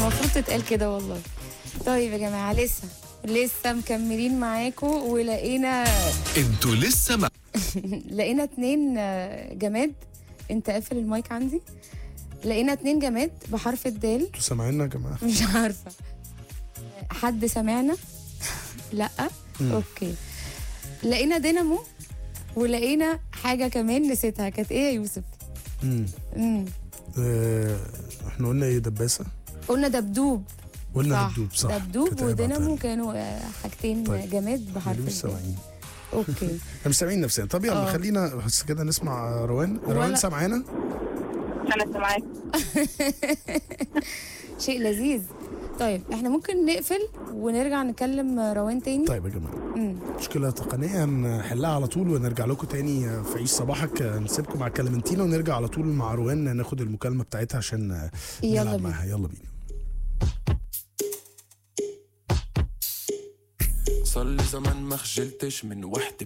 المفروض تتقال كده والله طيب يا جماعه لسه لسه مكملين معاكم ولقينا انتوا لسه مع لقينا اتنين آه، جماد انت قافل المايك عندي لقينا اتنين جماد بحرف الدال انتوا سامعيننا يا جماعه مش عارفه حد سمعنا لا مم. اوكي لقينا دينامو ولقينا حاجه كمان نسيتها كانت ايه يا يوسف امم امم آه، احنا قلنا ايه دباسه قلنا دبدوب قلنا صح دبدوب صح دبدوب كانت عيب ودينامو عطاني. كانوا آه، حاجتين طيب. جماد بحرف اللي مش الدال سامعين اوكي احنا مش سامعين نفسنا طب يلا آه. خلينا بس كده نسمع روان روان ولا- سامعانا انا سامعاك شيء لذيذ طيب احنا ممكن نقفل ونرجع نكلم روان تاني طيب يا جماعه مم. مشكله تقنيه نحلها على طول ونرجع لكم تاني في عيش صباحك نسيبكم مع كلمنتينا ونرجع على طول مع روان ناخد المكالمه بتاعتها عشان يلا نلعب بينا. معاها يلا بينا صار لي زمان ما خجلتش من وحدة